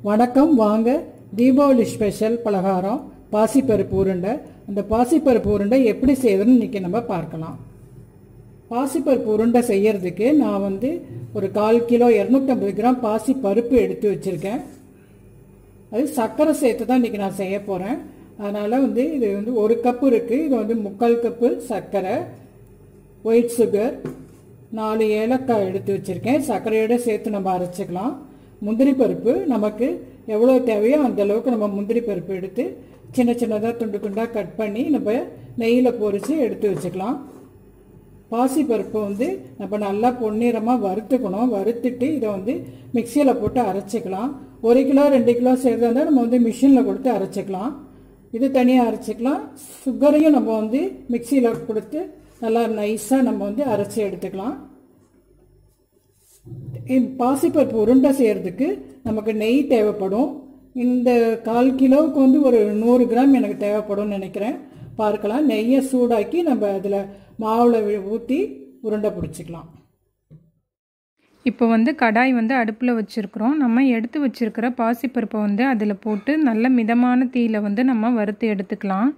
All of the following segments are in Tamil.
வணக்கம் வாங்க தீபாவளி ஸ்பெஷல் பலகாரம் பாசிப்பருப்பு உருண்டை அந்த பாசிப்பருப்பு உருண்டை எப்படி செய்யறதுன்னு இன்னைக்கு நம்ம பார்க்கலாம் பாசிப்பருப்பு உருண்டை செய்யறதுக்கு நான் வந்து ஒரு கால் கிலோ இரநூத்தம்பது கிராம் பாசி பருப்பு எடுத்து வச்சுருக்கேன் அது சர்க்கரை சேர்த்து தான் இன்றைக்கி நான் செய்ய போகிறேன் அதனால் வந்து இது வந்து ஒரு கப்பு இருக்குது இது வந்து முக்கால் கப்பு சர்க்கரை ஒயிட் சுகர் நாலு ஏலக்காய் எடுத்து வச்சுருக்கேன் சர்க்கரையோடு சேர்த்து நம்ம அரைச்சிக்கலாம் முந்திரி பருப்பு நமக்கு எவ்வளோ தேவையோ அந்த அளவுக்கு நம்ம முந்திரி பருப்பு எடுத்து சின்ன சின்னதாக துண்டு துண்டாக கட் பண்ணி நம்ம நெய்யில் பொரித்து எடுத்து வச்சுக்கலாம் பாசி பருப்பு வந்து நம்ம நல்லா பொன்னிறமாக வறுத்துக்கணும் வறுத்துட்டு இதை வந்து மிக்சியில் போட்டு அரைச்சிக்கலாம் ஒரு கிலோ ரெண்டு கிலோ செய்கிறதா இருந்தால் நம்ம வந்து மிஷினில் கொடுத்து அரைச்சிக்கலாம் இது தனியாக அரைச்சிக்கலாம் சுகரையும் நம்ம வந்து மிக்சியில் கொடுத்து நல்லா நைஸாக நம்ம வந்து அரைச்சி எடுத்துக்கலாம் பாசிப்பருப்பு உருண்டை செய்கிறதுக்கு நமக்கு நெய் தேவைப்படும் இந்த கால் கிலோவுக்கு வந்து ஒரு நூறு கிராம் எனக்கு தேவைப்படும்னு நினைக்கிறேன் பார்க்கலாம் நெய்யை சூடாக்கி நம்ம அதில் மாவில் ஊற்றி உருண்டை பிடிச்சிக்கலாம் இப்போ வந்து கடாய் வந்து அடுப்பில் வச்சுருக்குறோம் நம்ம எடுத்து வச்சுருக்கிற பாசிப்பருப்பை வந்து அதில் போட்டு நல்ல மிதமான தீயில் வந்து நம்ம வறுத்து எடுத்துக்கலாம்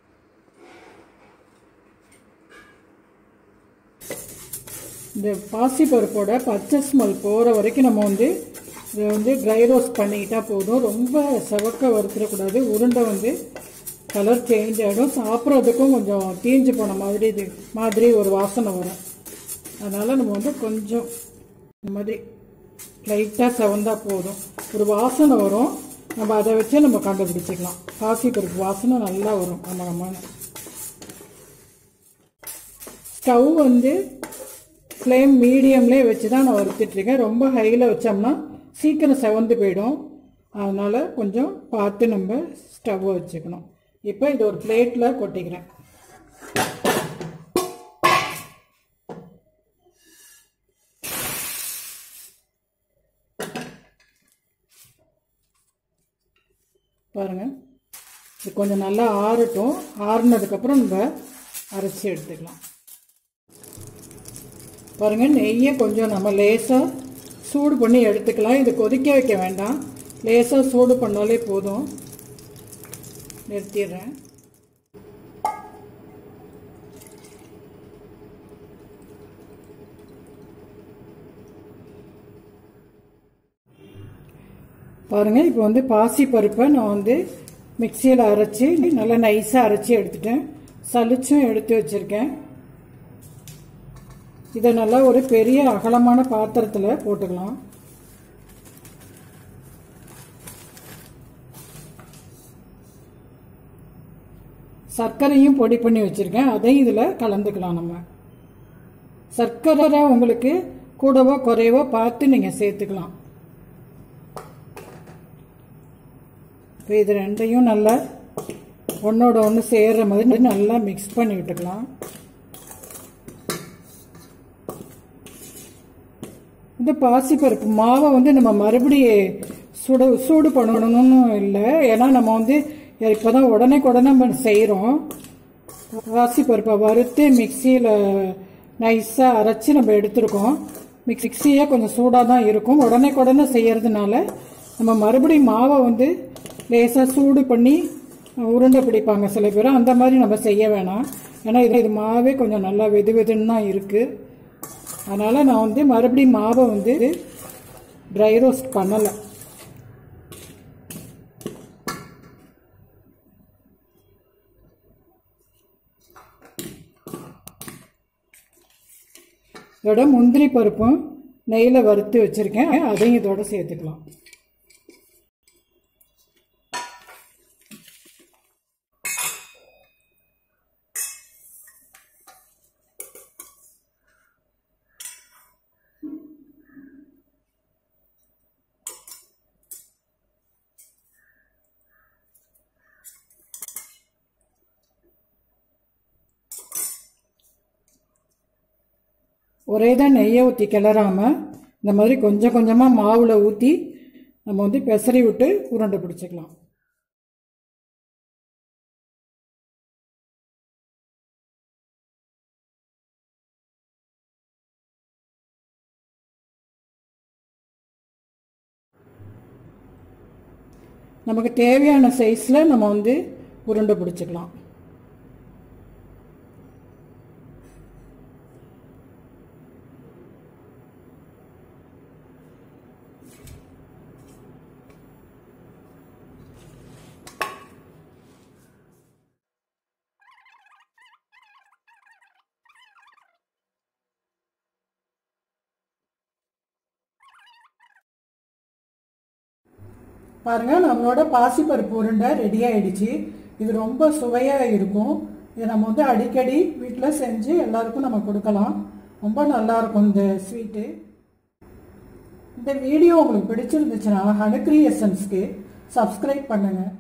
இந்த பாசிப்பருப்போட பச்சை ஸ்மெல் போகிற வரைக்கும் நம்ம வந்து இதை வந்து ட்ரை ரோஸ்ட் பண்ணிக்கிட்டால் போதும் ரொம்ப செவக்க வறுத்துடக்கூடாது உருண்டை வந்து கலர் சேஞ்ச் ஆகிடும் சாப்பிட்றதுக்கும் கொஞ்சம் தீஞ்சு போன மாதிரி இது மாதிரி ஒரு வாசனை வரும் அதனால் நம்ம வந்து கொஞ்சம் இந்த மாதிரி லைட்டாக செவந்தா போதும் ஒரு வாசனை வரும் நம்ம அதை வச்சு நம்ம கண்டுபிடிச்சிக்கலாம் பாசிப்பருப்பு வாசனை நல்லா வரும் நம்ம ஸ்டவ் வந்து ஃப்ளேம் மீடியம்லேயே வச்சு தான் நான் வறுத்துட்ருக்கேன் ரொம்ப ஹையில் வச்சோம்னா சீக்கிரம் செவந்து போயிடும் அதனால் கொஞ்சம் பார்த்து நம்ம ஸ்டவ்வை வச்சுக்கணும் இப்போ இது ஒரு பிளேட்டில் கொட்டிக்கிறேன் பாருங்கள் இது கொஞ்சம் நல்லா ஆறட்டும் ஆறுனதுக்கப்புறம் நம்ம அரைச்சி எடுத்துக்கலாம் பாருங்கள் நெய்யை கொஞ்சம் நம்ம லேசாக சூடு பண்ணி எடுத்துக்கலாம் இது கொதிக்க வைக்க வேண்டாம் லேசாக சூடு பண்ணாலே போதும் நிறுத்திடுறேன் பாருங்கள் இப்போ வந்து பாசி பருப்பை நான் வந்து மிக்சியில் அரைச்சி நல்லா நைஸாக அரைச்சி எடுத்துட்டேன் சளிச்சும் எடுத்து வச்சுருக்கேன் இதை நல்லா ஒரு பெரிய அகலமான பாத்திரத்தில் போட்டுக்கலாம் சர்க்கரையும் பொடி பண்ணி வச்சுருக்கேன் அதையும் இதில் கலந்துக்கலாம் நம்ம சர்க்கரை உங்களுக்கு கூடவோ குறைவோ பார்த்து நீங்கள் சேர்த்துக்கலாம் இப்போ இது ரெண்டையும் நல்லா ஒன்றோட ஒன்று சேர்கிற மாதிரி நல்லா மிக்ஸ் பண்ணி விட்டுக்கலாம் இந்த பாசிப்பருப்பு மாவை வந்து நம்ம மறுபடியும் சுட சூடு பண்ணணும்னு இல்லை ஏன்னா நம்ம வந்து இப்போ தான் உடனே உடனே நம்ம செய்கிறோம் பாசிப்பருப்பை வறுத்து மிக்சியில் நைஸாக அரைச்சி நம்ம எடுத்துருக்கோம் மிக்சியே கொஞ்சம் சூடாக தான் இருக்கும் உடனே உடனே செய்யறதுனால நம்ம மறுபடியும் மாவை வந்து லேசாக சூடு பண்ணி உருண்டை பிடிப்பாங்க சில பேர் அந்த மாதிரி நம்ம செய்ய வேணாம் ஏன்னா இது இது மாவே கொஞ்சம் நல்லா வெது வெதுன்னு தான் இருக்குது அதனால் நான் வந்து மறுபடியும் மாவை வந்து ட்ரை ரோஸ்ட் பண்ணலை இதோட முந்திரி பருப்பும் நெய்யில் வறுத்து வச்சுருக்கேன் அதையும் இதோட சேர்த்துக்கலாம் ஒரே தான் நெய்யை ஊற்றி கிளறாமல் இந்த மாதிரி கொஞ்சம் கொஞ்சமாக மாவில் ஊற்றி நம்ம வந்து பெசரி விட்டு உருண்டை பிடிச்சிக்கலாம் நமக்கு தேவையான சைஸில் நம்ம வந்து உருண்டை பிடிச்சிக்கலாம் பாருங்க நம்மளோட பாசிப்பருப்பு உருண்டை ரெடி ஆயிடுச்சு இது ரொம்ப சுவையாக இருக்கும் இதை நம்ம வந்து அடிக்கடி வீட்டில் செஞ்சு எல்லாருக்கும் நம்ம கொடுக்கலாம் ரொம்ப நல்லா இருக்கும் இந்த ஸ்வீட்டு இந்த வீடியோ உங்களுக்கு பிடிச்சிருந்துச்சுன்னா ஹனக்ரி எசன்ஸ்க்கு சப்ஸ்கிரைப் பண்ணுங்கள்